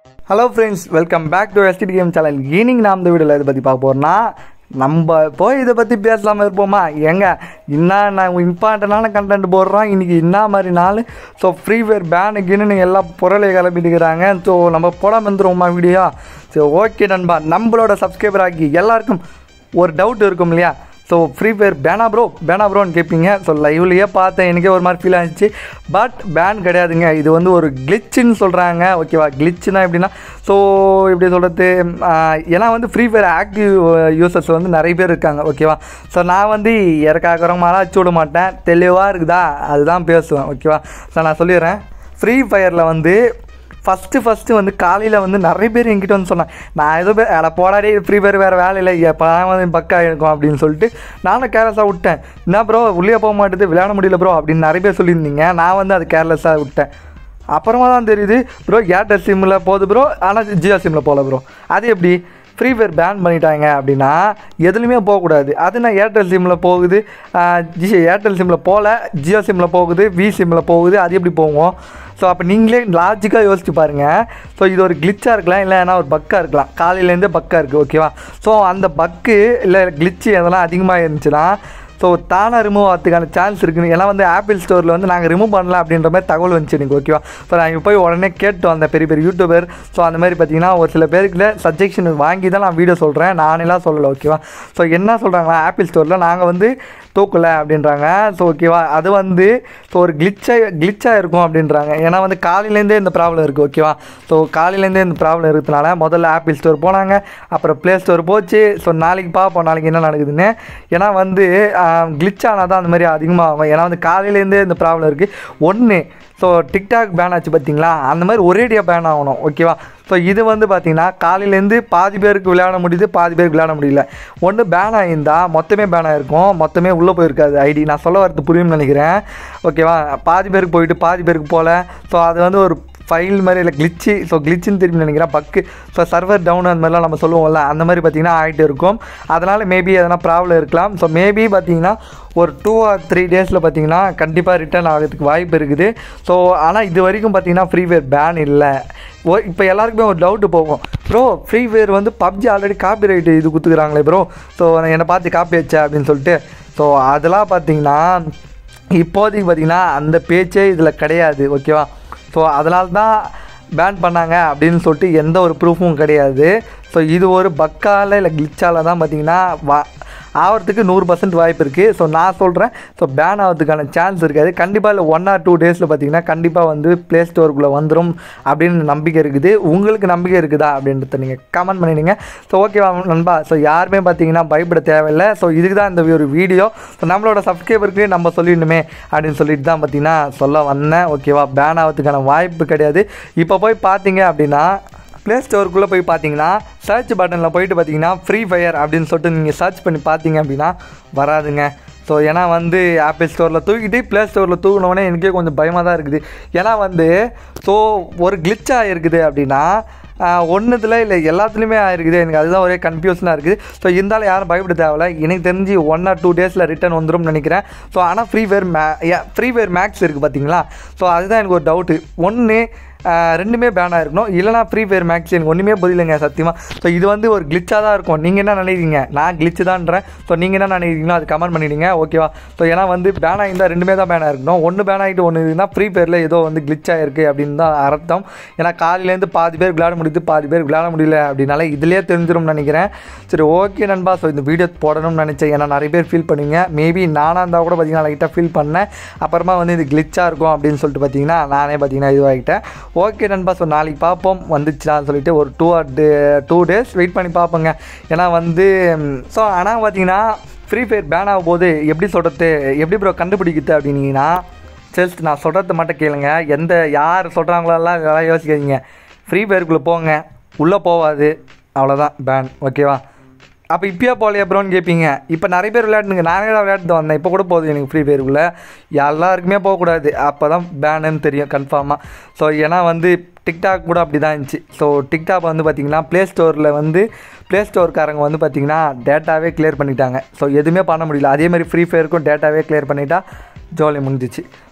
hello friends welcome back to SD game channel ஈனிங் நாம் இந்த வீடியோவில் இதை பற்றி பார்க்க போகிறோம்னா நம்ம போய் இதை பற்றி பேசலாமல் இருப்போமா எங்க என்ன நான் இம்பார்ட்டண்டான கண்டென்ட் போடுறோம் இன்றைக்கி என்ன மாதிரி நாள் ஸோ ஃப்ரீ ஃபயர் பேனுக்குன்னு எல்லாம் பொருளை கிளப்பிட்டுக்கிறாங்க ஸோ நம்ம போடாமல் வந்துருவோமா வீடியோ ஸோ ஓகே நண்பா நம்மளோட சப்ஸ்கிரைபர் ஆகி எல்லாருக்கும் ஒரு டவுட் இருக்கும் இல்லையா ஸோ ஃப்ரீ ஃபயர் பேனா ப்ரோ பேனா ப்ரோன்னு கேட்பீங்க ஸோ லைவ்லேயே பார்த்தேன் எனக்கே ஒரு மாதிரி ஃபீல் ஆச்சு பட் பேன் கிடையாதுங்க இது வந்து ஒரு கிளிச்சுன்னு சொல்கிறாங்க ஓகேவா கிளிச்சுனா எப்படின்னா ஸோ எப்படி சொல்கிறது ஏன்னா வந்து ஃப்ரீ ஃபயர் ஆக்டிவ் யூசர்ஸ் வந்து நிறைய பேர் இருக்காங்க ஓகேவா ஸோ நான் வந்து இறக்காக்கிறவங்களாம் அச்சு விட மாட்டேன் தெளிவாக இருக்குதா அதுதான் பேசுவேன் ஓகேவா ஸோ நான் சொல்லிடுறேன் ஃப்ரீ ஃபயரில் வந்து ஃபஸ்ட்டு ஃபஸ்ட்டு வந்து காலையில் வந்து நிறைய பேர் என்கிட்ட வந்து சொன்னாங்க நான் ஏதோ பேர் அட போடாடி ஃப்ரீ ஃபயர் வேறு வேலை இல்லை எப்போ வந்து பக்கா இருக்கும் அப்படின்னு சொல்லிட்டு நானும் கேர்லெஸ்ஸாக விட்டேன் என்ன ப்ரோ உள்ளே போக மாட்டேது விளையாட முடியல ப்ரோ அப்படின்னு நிறைய பேர் சொல்லியிருந்தீங்க நான் வந்து அது கேர்லெஸ்ஸாக விட்டேன் அப்புறமா தான் தெரியுது ப்ரோ ஏர்டெல் சிம்மில் போகுது ப்ரோ ஆனால் ஜியோ சிம்மில் போகல ப்ரோ அது எப்படி ஃப்ரீ ஃபயர் பேன் பண்ணிட்டாங்க அப்படின்னா எதுலையுமே போகக்கூடாது அது நான் ஏர்டெல் சிம்மில் போகுது ஜி ஏர்டெல் சிம்மில் போகல ஜியோ சிம்மில் போகுது வி சிம்மில் போகுது அது எப்படி போகும் ஸோ அப்போ நீங்களே லாஜிக்காக யோசிச்சு பாருங்கள் ஸோ இது ஒரு கிளிச்சாக இருக்கலாம் இல்லைன்னா ஒரு பக்காக இருக்கலாம் காலையிலேருந்தே பக்காக இருக்குது ஓகேவா ஸோ அந்த பக்கு இல்லை கிளிச்சு எதெல்லாம் அதிகமாக இருந்துச்சுன்னா ஸோ தானாக ரிமூவ் ஆகிறதுக்கான சான்ஸ் இருக்குன்னு ஏன்னா வந்து ஆப்பிள் ஸ்டோரில் வந்து நாங்கள் ரிமூவ் பண்ணலாம் அப்படின்ற மாதிரி தகவல் வந்துச்சு எனக்கு ஓகேவா ஸோ நான் இங்கே போய் உடனே கேட்டு வந்தேன் பெரிய பெரிய யூடியூபர் ஸோ அந்த மாதிரி பார்த்தீங்கன்னா ஒரு சில பேருக்குல சஜெக்ஷன் வாங்கி தான் நான் வீடியோ சொல்கிறேன் நானேலாம் சொல்லலை ஓகேவா ஸோ என்ன சொல்கிறாங்களா ஆப்பிள் ஸ்டோரில் நாங்கள் வந்து தூக்கலை அப்படின்றாங்க ஸோ ஓகேவா அது வந்து ஸோ ஒரு கிளிச்சாக கிளிச்சாக இருக்கும் அப்படின்றாங்க ஏன்னா வந்து காலையிலேருந்தே இந்த ப்ராப்ளம் இருக்குது ஓகேவா ஸோ காலையிலேருந்தே இந்த ப்ராப்ளம் இருக்கிறதுனால முதல்ல ஆப்பிள் ஸ்டோர் போனாங்க அப்புறம் ப்ளே ஸ்டோர் போச்சு ஸோ நாளைக்கு பார்ப்போம் நாளைக்கு என்ன நடக்குதுன்னு ஏன்னா வந்து கிளிச் ஆனால் தான் அந்த மாதிரி அதிகமாக ஆகும் ஏன்னா வந்து காலையிலேருந்தே இந்த ப்ராப்ளம் இருக்குது ஒன்று ஸோ டிக்டாக் பேன் ஆச்சு பார்த்தீங்களா அந்த மாதிரி ஒரேடியாக பேன் ஆகணும் ஓகேவா ஸோ இது வந்து பார்த்தீங்கன்னா காலையிலேருந்து பாதி பேருக்கு விளையாட முடியுது பாதி பேருக்கு விளையாட முடியல ஒன்று பேன் ஆகியிருந்தா மொத்தமே பேன் ஆகிருக்கும் மொத்தமே உள்ளே போயிருக்காது ஐடி நான் சொல்ல வரது புரியும்னு நினைக்கிறேன் ஓகேவா பாதி பேருக்கு போயிட்டு பாதி பேருக்கு போகல ஸோ அது வந்து ஒரு ஃபைல் மாதிரி இல்லை கிளிச்சு ஸோ கிளிச்சுன்னு திரும்பி நினைக்கிறேன் பக்கு ஸோ சர்வர் டவுன் அந்த மாதிரிலாம் நம்ம சொல்லுவோம்ல அந்த மாதிரி பார்த்திங்கன்னா ஆகிட்டு இருக்கும் அதனால் மேபி எதனா ப்ராப்ளம் இருக்கலாம் ஸோ மேபி பார்த்தீங்கன்னா ஒரு டூ ஆர் த்ரீ டேஸில் பார்த்தீங்கன்னா கண்டிப்பாக ரிட்டர்ன் ஆகிறதுக்கு வாய்ப்பு இருக்குது ஸோ ஆனால் இது வரைக்கும் பார்த்தீங்கன்னா ஃப்ரீ ஃபயர் பேன் இல்லை ஓ இப்போ எல்லாருக்குமே ஒரு டவுட்டு போகும் ப்ரோ ஃப்ரீ ஃபயர் வந்து பப்ஜி ஆல்ரெடி காப்பி ரைட்டு இது கொடுத்துக்குறாங்களே ப்ரோ ஸோ என்னை பார்த்து காப்பி வச்சா அப்படின்னு சொல்லிட்டு ஸோ அதெல்லாம் பார்த்தீங்கன்னா இப்போதைக்கு பார்த்தீங்கன்னா அந்த பேச்சே இதில் கிடையாது ஓகேவா ஸோ அதனால தான் பேன் பண்ணாங்க அப்படின்னு சொல்லிட்டு எந்த ஒரு ப்ரூஃபும் கிடையாது ஸோ இது ஒரு பக்கால இல்லை கிளிச்சால தான் பார்த்தீங்கன்னா வா ஆகிறதுக்கு நூறு பர்சன்ட் வாய்ப்பு இருக்குது ஸோ நான் சொல்கிறேன் ஸோ பேன் ஆகிறதுக்கான சான்ஸ் இருக்காது கண்டிப்பாக இல்லை ஒன் ஆர் டூ டேஸில் பார்த்தீங்கன்னா கண்டிப்பாக வந்து ப்ளே ஸ்டோருக்குள்ளே வந்துடும் அப்படின்னு நம்பிக்கை இருக்குது உங்களுக்கு நம்பிக்கை இருக்குதா அப்படின்றத நீங்கள் கமெண்ட் பண்ணிடுங்க ஸோ ஓகேவா நண்பா ஸோ யாருமே பார்த்தீங்கன்னா பயப்பட தேவையில்லை ஸோ இதுக்கு தான் இந்த ஒரு வீடியோ ஸோ நம்மளோட சப்ஸ்கிரைபருக்கு நம்ம சொல்லிடணுமே அப்படின்னு சொல்லிட்டு தான் பார்த்தீங்கன்னா சொல்ல வந்தேன் ஓகேவா பேன் ஆகிறதுக்கான வாய்ப்பு கிடையாது இப்போ போய் பார்த்தீங்க அப்படின்னா ப்ளே ஸ்டோருக்குள்ளே போய் பார்த்தீங்கன்னா சர்ச் பட்டனில் போயிட்டு பார்த்தீங்கன்னா ஃப்ரீ ஃபயர் அப்படின்னு சொல்லிட்டு நீங்கள் சர்ச் பண்ணி பார்த்தீங்க அப்படின்னா வராதுங்க ஸோ ஏன்னா வந்து ஆப்பிள் ஸ்டோரில் தூக்கிட்டு ப்ளே ஸ்டோரில் தூக்கினோடனே எனக்கே கொஞ்சம் பயமாக தான் இருக்குது ஏன்னா வந்து ஸோ ஒரு கிளிச்சாக இருக்குது அப்படின்னா ஒன்றுத்தில் இல்லை எல்லாத்துலேயுமே ஆயிருக்குது எனக்கு அதுதான் ஒரே கன்ஃபியூஷனாக இருக்குது ஸோ இருந்தாலும் யாரும் பயப்பட தேவையில்ல எனக்கு தெரிஞ்சு ஒன் ஆர் டூ டேஸில் ரிட்டர்ன் வந்துரும்னு நினைக்கிறேன் ஸோ ஆனால் ஃப்ரீ ஃபயர் மே ஃப்ரீ ஃபயர் மேக்ஸ் இருக்குது பார்த்தீங்களா ஸோ அதுதான் எனக்கு ஒரு டவுட்டு ஒன்று ரெண்டுமே பேனாக இருக்கணும் இல்லைனா ஃப்ரீ ஃபயர் மேக்ஸ் எனக்கு ஒன்றுமே புரியலைங்க சத்தியமாக ஸோ இது வந்து ஒரு கிளிச்சாக தான் இருக்கும் நீங்கள் என்ன நினைக்கிறீங்க நான் கிளிச்சு தான்றேன் ஸோ நீங்கள் என்ன நினைக்கிறீங்களோ அது கமெண்ட் பண்ணிடுங்க ஓகேவா ஸோ ஏன்னா வந்து பேன் ஆகிருந்தால் ரெண்டுமே தான் பேனாக இருக்கணும் ஒன்று பேன் ஆகிட்டு ஒன்று இருந்தால் ஃப்ரீ ஃபயரில் ஏதோ வந்து கிளிச்சாக இருக்குது அப்படின்னு தான் அர்த்தம் ஏன்னா காலையிலேருந்து பாதி பேர் விளையாட முடியுது பாதி பேர் விளையாட முடியல அப்படின்னால இதுலேயே தெரிஞ்சிரும்னு நினைக்கிறேன் சரி ஓகே நண்பா ஸோ இந்த வீடியோ போடணும்னு நினச்சேன் ஏன்னா நிறைய பேர் ஃபீல் பண்ணுவீங்க மேபி நானாக இருந்தால் கூட பார்த்தீங்கன்னா லைட்டாக ஃபீல் பண்ணேன் அப்புறமா வந்து இது கிளிச்சாக இருக்கும் அப்படின்னு சொல்லிட்டு பார்த்தீங்கன்னா நானே பார்த்தீங்கன்னா இதுவாகிட்டேன் ஓகே நண்பா ஸோ நாளைக்கு பார்ப்போம் வந்துச்சுனான்னு சொல்லிட்டு ஒரு two or day two days wait பண்ணி பார்ப்போங்க ஏன்னா வந்து ஸோ ஆனால் பார்த்தீங்கன்னா ஃப்ரீ ஃபயர் பேன் ஆகும் போது எப்படி சொல்கிறது எப்படி ப்ரோ கண்டுபிடிக்குது அப்படின்னீங்கன்னா ஜஸ்ட் நான் சொல்கிறது மட்டும் கேளுங்க எந்த யார் சொல்கிறாங்களெல்லாம் இதெல்லாம் யோசிக்காதீங்க ஃப்ரீ ஃபயருக்குள்ளே போங்க உள்ளே போகாது அவ்வளோதான் பேன் ஓகேவா அப்போ இப்பயா போகலையா ப்ரோன்னு கேட்பீங்க இப்போ நிறைய பேர் விளையாட்டுங்க நானே தான் விளையாட்டு வந்தேன் இப்போ கூட போகுது எனக்கு ஃப்ரீ ஃபயருக்குள்ளே எல்லாருக்குமே போகக்கூடாது அப்போ தான் பேனுன்னு தெரியும் கன்ஃபார்மாக ஸோ ஏன்னா வந்து டிக்டாக் கூட அப்படி தான் இருந்துச்சு ஸோ டிக்டாக் வந்து பார்த்திங்கன்னா ப்ளே ஸ்டோரில் வந்து ப்ளே ஸ்டோர்காரங்க வந்து பார்த்திங்கன்னா டேட்டாவே கிளியர் பண்ணிட்டாங்க ஸோ எதுவுமே பண்ண முடியல அதே மாதிரி ஃப்ரீ ஃபயருக்கும் டேட்டாவே கிளியர் பண்ணிட்டா ஜோலி முடிஞ்சிச்சு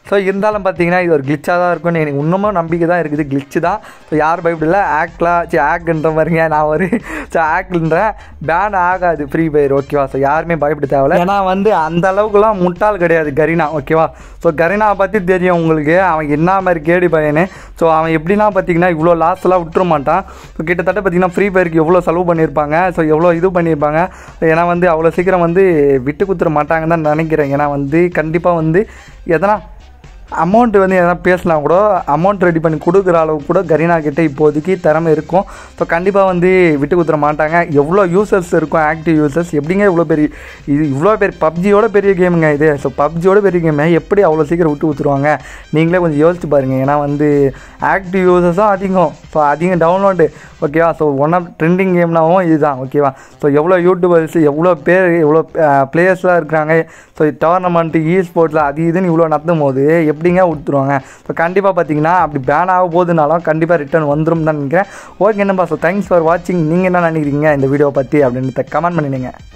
ஸோ இருந்தாலும் பார்த்தீங்கன்னா இது ஒரு கிளிச்சாக தான் இருக்கும்னு எனக்கு இன்னமும் நம்பிக்கை தான் இருக்குது கிளிச்சு தான் ஸோ யார் பயப்படல ஆக்லாம் சரி ஆக்ன்ற மாதிரிங்க நான் ஒரு ஸோ ஆக்ன்றேன் பேன் ஆகாது ஃப்ரீ ஃபயர் ஓகேவா ஸோ யாருமே பயப்பட தேவையில்ல ஏன்னா வந்து அந்த அளவுக்குலாம் முட்டாள் கிடையாது கரீனா ஓகேவா ஸோ கரீனாவை பற்றி தெரியும் உங்களுக்கு அவன் என்ன மாதிரி கேடி பையனு ஸோ அவன் எப்படின்னா பார்த்தீங்கன்னா இவ்வளோ லாஸ்லாம் விட்டுற மாட்டான் ஸோ கிட்டத்தட்ட பார்த்தீங்கன்னா ஃப்ரீ ஃபயருக்கு எவ்வளோ செலவு பண்ணியிருப்பாங்க ஸோ எவ்வளோ இது பண்ணியிருப்பாங்க ஏன்னா வந்து அவ்வளோ சீக்கிரம் வந்து விட்டு குத்துற மாட்டாங்கன்னு தான் நினைக்கிறேன் ஏன்னா வந்து கண்டிப்பாக வந்து எதனா அமௌண்ட் வந்து எதனா பேசினா கூட அமௌண்ட் ரெடி பண்ணி கொடுக்குற அளவுக்கு கூட கரீனா கிட்ட இப்போதைக்கு திறமை இருக்கும் ஸோ கண்டிப்பாக வந்து விட்டு கொடுத்துட மாட்டாங்க எவ்வளோ யூசர்ஸ் இருக்கும் ஆக்டிவ் யூசர்ஸ் எப்படிங்க இவ்வளோ பெரிய இது இவ்வளோ பெரிய பப்ஜியோட பெரிய கேமுங்க இது ஸோ பப்ஜியோட பெரிய கேமு எப்படி அவ்வளோ சீக்கிரம் விட்டு கொடுத்துருவாங்க நீங்களே கொஞ்சம் யோசிச்சு பாருங்கள் ஏன்னா வந்து ஆக்டிவ் யூசர்ஸும் அதிகம் ஸோ அதிகம் டவுன்லோடு ஓகேவா ஸோ ஒன் ஆஃப் ட்ரெண்டிங் கேம்னாவும் இதுதான் ஓகேவா ஸோ எவ்வளோ யூடியூபர்ஸ் எவ்வளோ பேர் எவ்வளோ பிளேயர்ஸ்லாம் இருக்கிறாங்க ஸோ டோர்னமெண்ட்டு இ ஸ்போர்ட்ஸில் அது இதுன்னு இவ்வளோ நடத்தும் போது எப்படிங்க கொடுத்துருவாங்க ஸோ கண்டிப்பாக பார்த்தீங்கன்னா அப்படி பேன் ஆக போகுதுனாலும் கண்டிப்பாக ரிட்டர்ன் வந்துடும் தான் நினைக்கிறேன் ஓகே என்னப்பா ஸோ தேங்க்ஸ் ஃபார் வாட்சிங் நீங்கள் என்ன நினைக்கிறீங்க இந்த வீடியோ பற்றி அப்படின்னு கமெண்ட் பண்ணிடுங்க